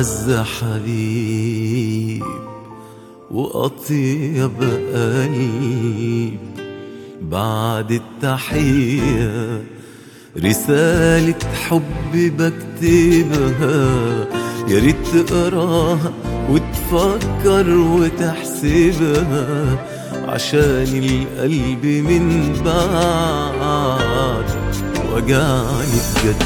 أعز حبيب وأطيب قلب بعد التحية رسالة حب بكتبها يا ريت تقراها وتفكر وتحسبها عشان القلب من بعد وجعني بجد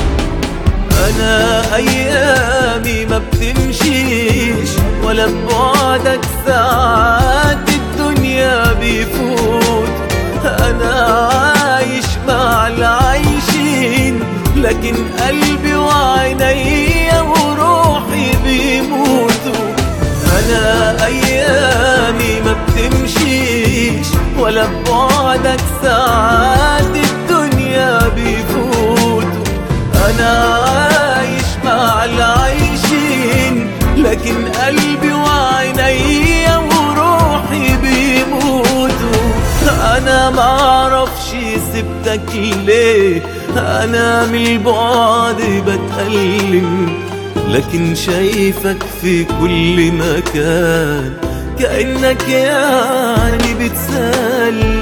انا ايامي ما بتمشيش ولا ببعدك ساعات الدنيا بيفوت انا عايش مع العايشين لكن قلبي وعينيا وروحي بيموتوا انا ايامي ما بتمشيش ولا ببعدك ساعات الدنيا بيفوتوا انا عايش مع العايشين لكن قلبي وعينيا وروحي بيموتوا انا معرفش سبتك ليه انا من البعد بتألم لكن شايفك في كل مكان كأنك يعني بتسلم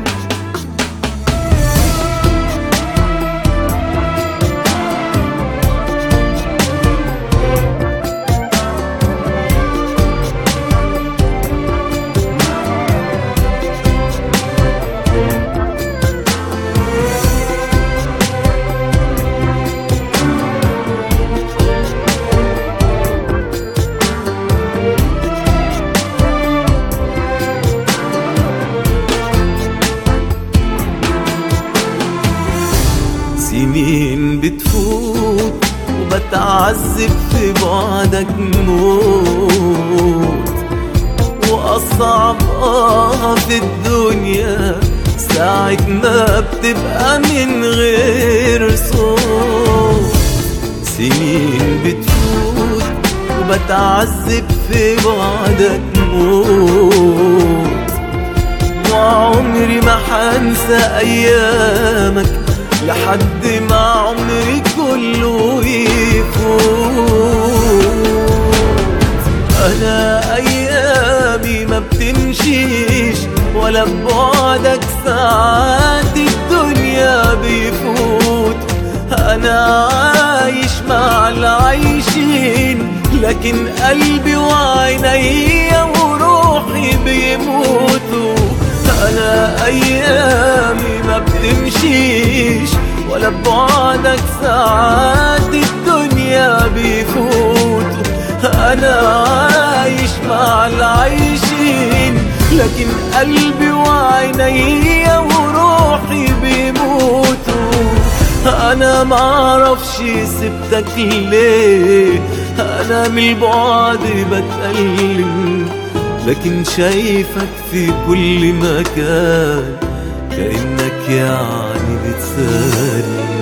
سنين بتفوت وبتعذب في بعدك موت وأصعب آه في الدنيا ساعة ما بتبقى من غير صوت سنين بتفوت وبتعذب في بعدك موت وعمري ما حنسى أيامك لحد ما عمري كله يفوت انا ايامي ما بتمشيش ولا ببعدك ساعات الدنيا بيفوت انا عايش مع العايشين لكن قلبي وعينيا وروحي بيموتوا انا ايامي ما بتمشيش ولا ببعدك ساعات الدنيا بيفوتوا انا عايش مع العايشين لكن قلبي وعينيا وروحي بيموتوا انا معرفش سبتك ليه انا من البعد بتألم لكن شايفك في كل مكان كأنك يعني بتسالي